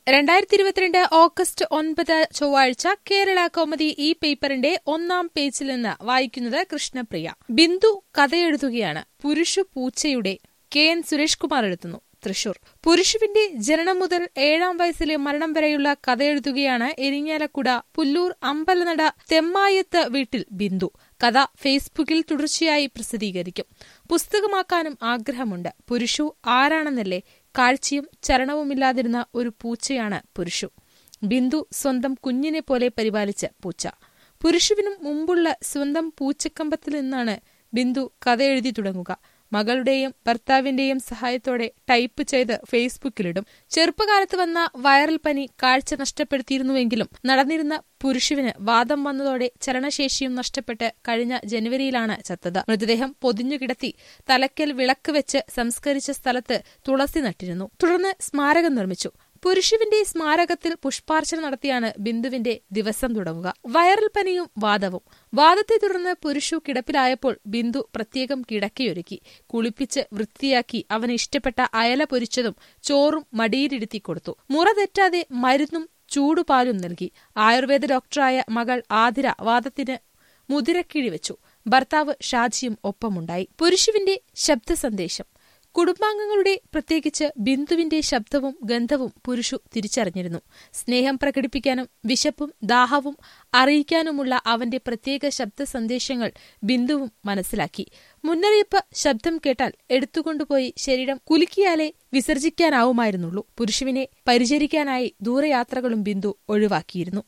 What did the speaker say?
രണ്ടായിരത്തി ഇരുപത്തിരണ്ട് ഓഗസ്റ്റ് ഒൻപത് ചൊവ്വാഴ്ച കേരള കോമഡി ഈ പേപ്പറിന്റെ ഒന്നാം പേജിൽ നിന്ന് വായിക്കുന്നത് കൃഷ്ണപ്രിയ ബിന്ദു കഥയെഴുതുകയാണ് പുരുഷു പൂച്ചയുടെ കെ എൻ സുരേഷ് കുമാർ എഴുതുന്നു തൃശൂർ പുരുഷുവിന്റെ ജനനം മുതൽ ഏഴാം വയസ്സിലെ മരണം വരെയുള്ള കഥയെഴുതുകയാണ് എരിഞ്ഞാലക്കുട പുല്ലൂർ അമ്പലനട തെമ്മായത്ത് വീട്ടിൽ ബിന്ദു കഥ ഫേസ്ബുക്കിൽ തുടർച്ചയായി പ്രസിദ്ധീകരിക്കും പുസ്തകമാക്കാനും ആഗ്രഹമുണ്ട് പുരുഷു ആരാണെന്നല്ലേ കാഴ്ചയും ചലനവുമില്ലാതിരുന്ന ഒരു പൂച്ചയാണ് പുരുഷു ബിന്ദു സ്വന്തം കുഞ്ഞിനെ പോലെ പരിപാലിച്ച പൂച്ച പുരുഷുവിനും മുമ്പുള്ള സ്വന്തം പൂച്ചക്കമ്പത്തിൽ നിന്നാണ് ബിന്ദു കഥ എഴുതി തുടങ്ങുക മകളുടെയും ഭർത്താവിന്റെയും സഹായത്തോടെ ടൈപ്പ് ചെയ്ത് ഫേസ്ബുക്കിലിടും ചെറുപ്പകാലത്ത് വന്ന വൈറൽ പനി കാഴ്ച നഷ്ടപ്പെടുത്തിയിരുന്നുവെങ്കിലും നടന്നിരുന്ന പുരുഷുവിന് വാദം വന്നതോടെ ചലനശേഷിയും നഷ്ടപ്പെട്ട് കഴിഞ്ഞ ജനുവരിയിലാണ് ചത്തത് മൃതദേഹം പൊതിഞ്ഞുകിടത്തി തലക്കൽ വിളക്ക് വെച്ച് സംസ്കരിച്ച സ്ഥലത്ത് തുളസി നട്ടിരുന്നു തുടർന്ന് സ്മാരകം നിർമ്മിച്ചു പുരുഷുവിന്റെ സ്മാരകത്തിൽ പുഷ്പാർച്ചന നടത്തിയാണ് ബിന്ദുവിന്റെ ദിവസം തുടങ്ങുക വൈറൽ പനിയും വാദവും വാദത്തെ തുടർന്ന് പുരുഷു കിടപ്പിലായപ്പോൾ ബിന്ദു പ്രത്യേകം കിടക്കയൊരുക്കി കുളിപ്പിച്ച് വൃത്തിയാക്കി അവന് ഇഷ്ടപ്പെട്ട അയല പൊരിച്ചതും ചോറും മടിയിലിരുത്തി കൊടുത്തു മുറ തെറ്റാതെ മരുന്നും ചൂടുപാലും നൽകി ആയുർവേദ ഡോക്ടറായ മകൾ ആതിര വാദത്തിന് മുതിരക്കിഴി വെച്ചു ഭർത്താവ് ഷാജിയും ഒപ്പമുണ്ടായി പുരുഷുവിന്റെ ശബ്ദ സന്ദേശം കുടുംബാംഗങ്ങളുടെ പ്രത്യേകിച്ച് ബിന്ദുവിന്റെ ശബ്ദവും ഗന്ധവും പുരുഷു തിരിച്ചറിഞ്ഞിരുന്നു സ്നേഹം പ്രകടിപ്പിക്കാനും വിശപ്പും ദാഹവും അറിയിക്കാനുമുള്ള അവന്റെ പ്രത്യേക ശബ്ദ സന്ദേശങ്ങൾ ബിന്ദുവും മനസ്സിലാക്കി മുന്നറിയിപ്പ് ശബ്ദം കേട്ടാൽ എടുത്തുകൊണ്ടുപോയി ശരീരം കുലുക്കിയാലേ വിസർജിക്കാനാവുമായിരുന്നുള്ളൂ പുരുഷുവിനെ പരിചരിക്കാനായി ദൂരയാത്രകളും ബിന്ദു ഒഴിവാക്കിയിരുന്നു